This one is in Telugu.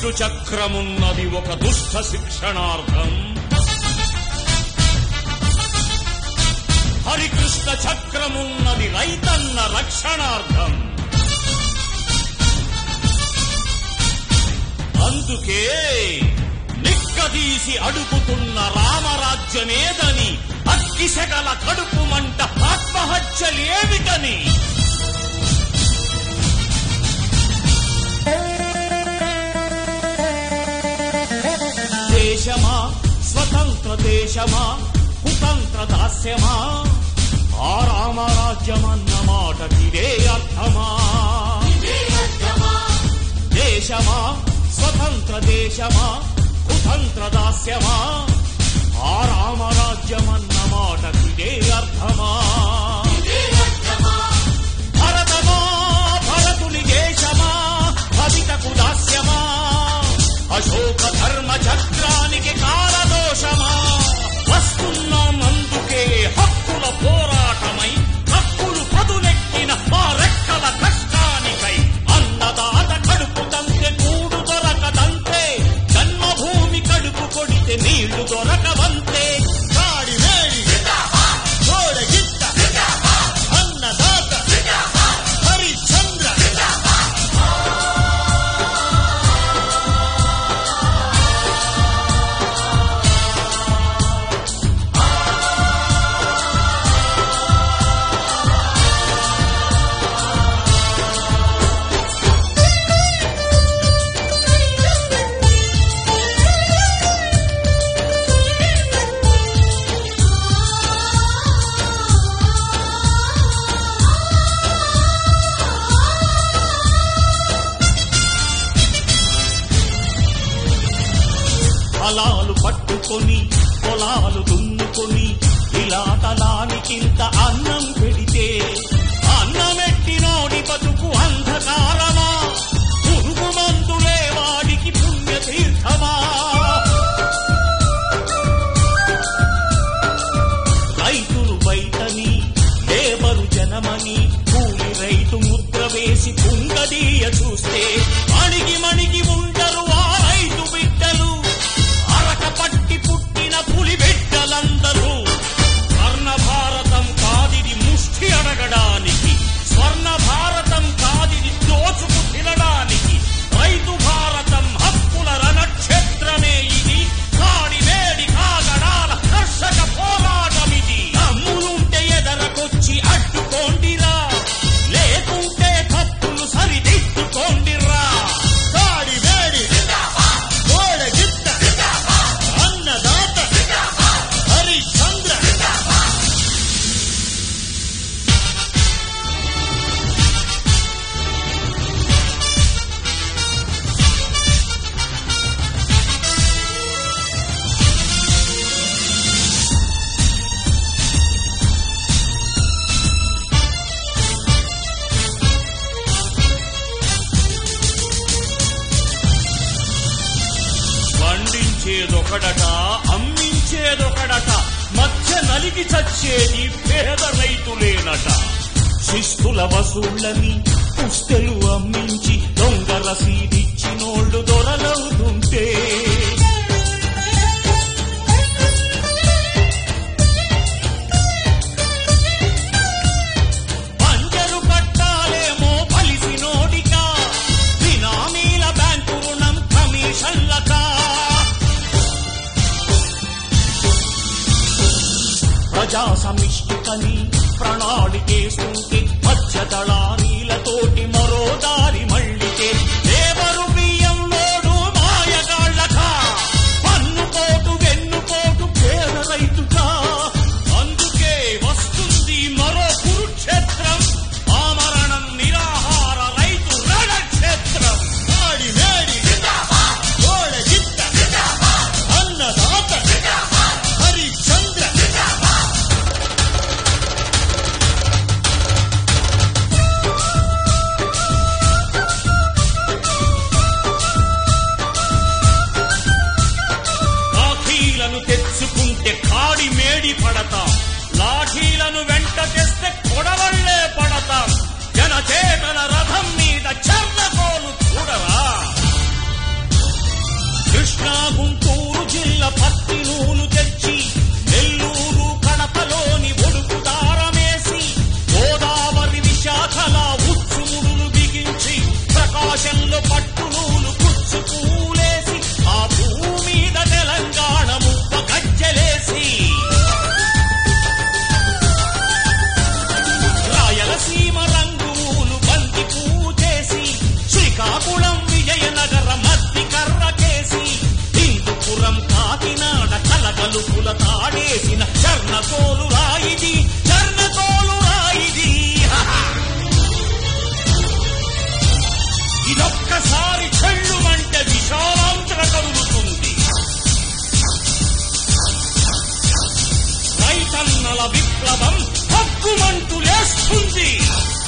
దుష్టు చక్రమున్నది ఒక దుష్ట శిక్షణార్థం హరికృష్ణ చక్రమున్నది రైతన్న రక్షణార్థం అందుకే నిక్కదీసి అడుగుతున్న రామరాజ్యమేదని అగ్గిసెగల కడుపు మంట ఆత్మహత్యలేమిటని దేశమా స్వతంత్ర దేశమా కుతంత్ర దాస్యమా ఆ రామరాజ్యమన్న మాటకిదే అర్థమా దేశమా స్వతంత్ర దేశమా కుతంత్ర దాస్యమా ఆ రామరాజ్యమన్న మాటకిదే అర్థమా భరతమా భరతుని దేశమా భవితకు దాస్యమా అశోక ధర్మ చక్రానికి కాలదోషమా వస్తున్నాం అందుకే హక్కుల పోరాటమై హక్కులు పదులెక్కిన మా రెక్కల కష్టానికై అన్నదాత కడుపు తంతే కూడు దొరకదంతే జన్మభూమి కడుపు కొడితే నీళ్లు దొరకవంతే కాడి వేడి గోడ గిట్ట అన్నదాత హరిచంద్ర ఫలాలు పట్టుకొని పొలాలు దున్నుకొని ఇలా తలానికింత అన్నం పెడితే అన్నమెట్టినోడి బతుకు అంధకారమా పురుగు మందులే వాడికి పుణ్య తీర్థమా రైతులు బయటని లేబరు జనమని కూలి రైతు ముద్ర వేసి కుంగదీయ చూస్తే మణిగి మణిగి ఉండరు ఆ రైతు బిడ్డలు అరక పట్టి పుట్టిన పులి బిడ్డలందరూ స్వర్ణ భారతం కాదిది ముష్టి అడగడానికి స్వర్ణ భారతం కాదిది దోచుకు తినడానికి రైతు భారతం హక్కుల రణక్షేత్రమే ఇది కాడి వేడి కాగడాల కర్షక పోరాటమిది అమ్ములుంటే ఎదరకొచ్చి అడ్డుకోండిరా లేకుంటే తప్పులు సరిదిద్దుకోండిరా కాడి వేడి గోడ గిట్ట అన్నదాత హరిచంద్ర పండించేదొకడట అమ్మించేదొకడట మధ్య నలిగి చచ్చేది పేద రైతులేనట శిస్తుల వసూళ్ళని పుస్తెలు అమ్మించి దొంగ రసీదిచ్చినోళ్ళు దొరలవుతుంటే పంజరు కట్టాలేమో పలిసినోడికా బినామీల బ్యాంకు రుణం కమిషన్లకా ప్రజా సమిష్టికని ప్రణాళికేస్తుంటే మధ్య దళారీలతోటి మరో దారి మళ్ళితే లేబరు బియ్యం లోడు మాయగాళ్ళకా పన్నుకోటు వెన్నుకోటు పేద రైతుకా అందుకే వస్తుంది మరో కురుక్షేత్రం ఆమరణం నిరాహార రైతు రణక్షేత్రం ఆడి వేడి గోడ గిట్ట అన్నదాత హరిచంద్ర లాఠీలను తెచ్చుకుంటే కాడి మేడి పడతాం లాఠీలను వెంట తెస్తే కొడవళ్లే పడతాం జనచేతన రథం మీద చర్లకోలు చూడరా కృష్ణా గుంటూరు జిల్లా పత్తి నూలు తెచ్చి నెల్లూరు కడపలోని ఒడుకు దారమేసి గోదావరి విశాఖల ఉచ్చుముడులు బిగించి ప్రకాశంలో పట్టు నూలు కుచ్చు పూలేసి ఆ భూమి మీద తెలంగాణ ముప్ప గజ్జలేసి రాయలసీమ రంగులు బంతి పూచేసి శ్రీకాకుళం విజయనగర మద్ది కర్రకేసి హిందుపురం కాకినాడ కలగలుపుల తాడేసిన చర్ణకోలు రాయిది చర్ణకోలు రాయిది ఇదొక్కసారి చెల్లుమంటే విశాలాంతర కలుగుతుంది రైతన్నల విప్లవం హక్కుమంటూ లేస్తుంది